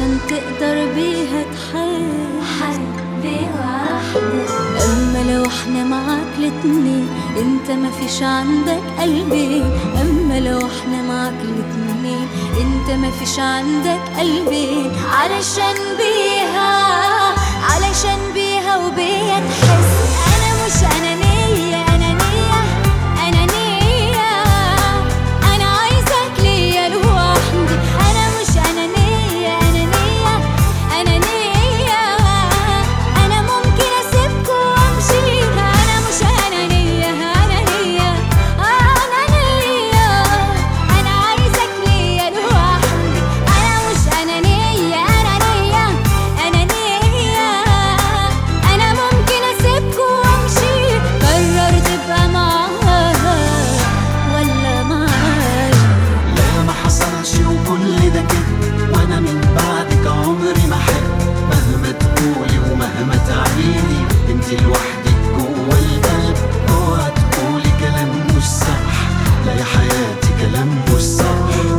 علشان تقدر بيها تحب حد واحدة اما لو احنا معاك الاتنين انت مفيش عندك قلبين اما لو احنا معاك الاتنين انت مفيش عندك قلبين علشان بيها علشان بيها وبيا تحس انا مش انانية انانية انانية انا عايزك ليا لوحدي انا مش انانية انانية انانية انا ممكن اسيبكوا وامشي انا مش انانية انانية انانية انا عايزك ليا لوحدي انا مش انانية انانية انانية انا ممكن اسيبكوا وامشي قرر تبقى معاها ولا معايا لا ما حصلش وكل ده كده وانا من بعدك عمري ما حب مهما تقولي ومهما تعيدي انت لوحدك جوه القلب اوعى تقولي كلام مش صح لا يا حياتي كلام مش صح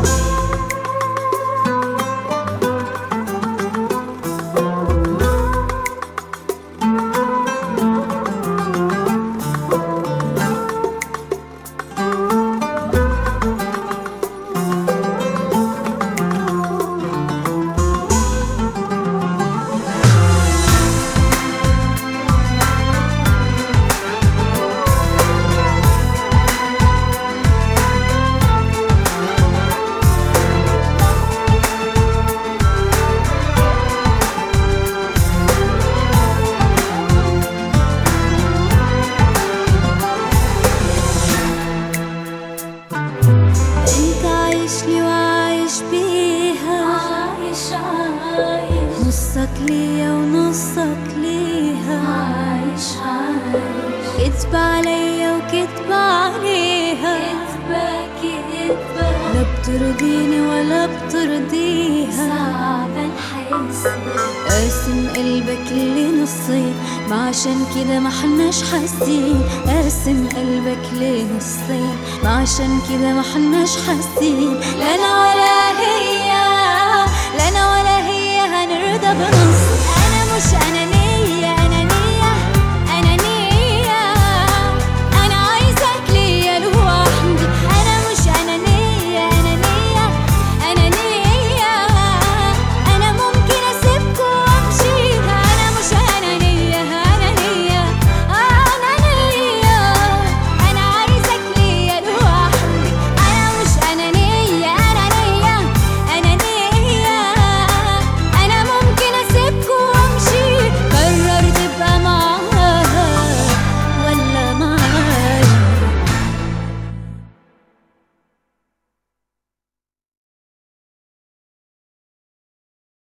انت عايش لي وعايش بيها عايش عايش نصك ليا ونصك ليها عايش عايش كدب عليا وكدب عليها كدبة كدبة لا بترضيني ولا بترضيها صعب نحس قاسم قلبك لنصين ما عشان كده ما حناش حاسين قاسم قلبك لنصين ما عشان كده ما حناش حاسين لا انا ولا هي لا انا ولا هي هنرضى بنص